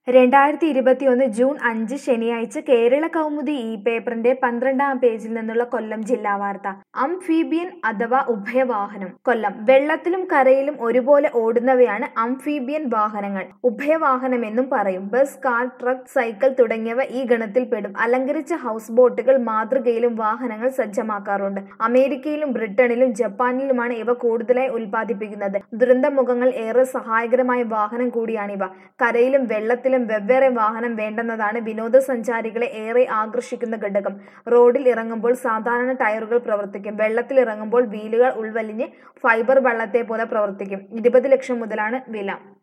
രണ്ടായിരത്തി ഇരുപത്തിയൊന്ന് ജൂൺ അഞ്ച് ശനിയാഴ്ച കേരള കൗമുദി ഈ പേപ്പറിന്റെ പന്ത്രണ്ടാം പേജിൽ നിന്നുള്ള കൊല്ലം ജില്ലാ വാർത്ത അംഫീബിയൻ അഥവാ ഉഭയവാഹനം കൊല്ലം വെള്ളത്തിലും കരയിലും ഒരുപോലെ ഓടുന്നവയാണ് അംഫീബിയൻ വാഹനങ്ങൾ ഉഭയവാഹനമെന്നും പറയും ബസ് കാർ ട്രക്ക് സൈക്കിൾ തുടങ്ങിയവ ഈ ഗണത്തിൽപ്പെടും അലങ്കരിച്ച ഹൗസ് ബോട്ടുകൾ മാതൃകയിലും വാഹനങ്ങൾ സജ്ജമാക്കാറുണ്ട് അമേരിക്കയിലും ബ്രിട്ടനിലും ജപ്പാനിലുമാണ് ഇവ കൂടുതലായി ഉൽപ്പാദിപ്പിക്കുന്നത് ദുരന്തമുഖങ്ങൾ ഏറെ സഹായകരമായ വാഹനം കൂടിയാണിവ കരയിലും വെള്ളത്തിലും വെവ്വേറെ വാഹനം വേണ്ടെന്നതാണ് വിനോദസഞ്ചാരികളെ ഏറെ ആകർഷിക്കുന്ന ഘടകം റോഡിൽ ഇറങ്ങുമ്പോൾ സാധാരണ ടയറുകൾ പ്രവർത്തിക്കും വെള്ളത്തിൽ ഇറങ്ങുമ്പോൾ വീലുകൾ ഉൾവലിഞ്ഞ് ഫൈബർ വള്ളത്തെ പോലെ പ്രവർത്തിക്കും ഇരുപത് ലക്ഷം മുതലാണ് വില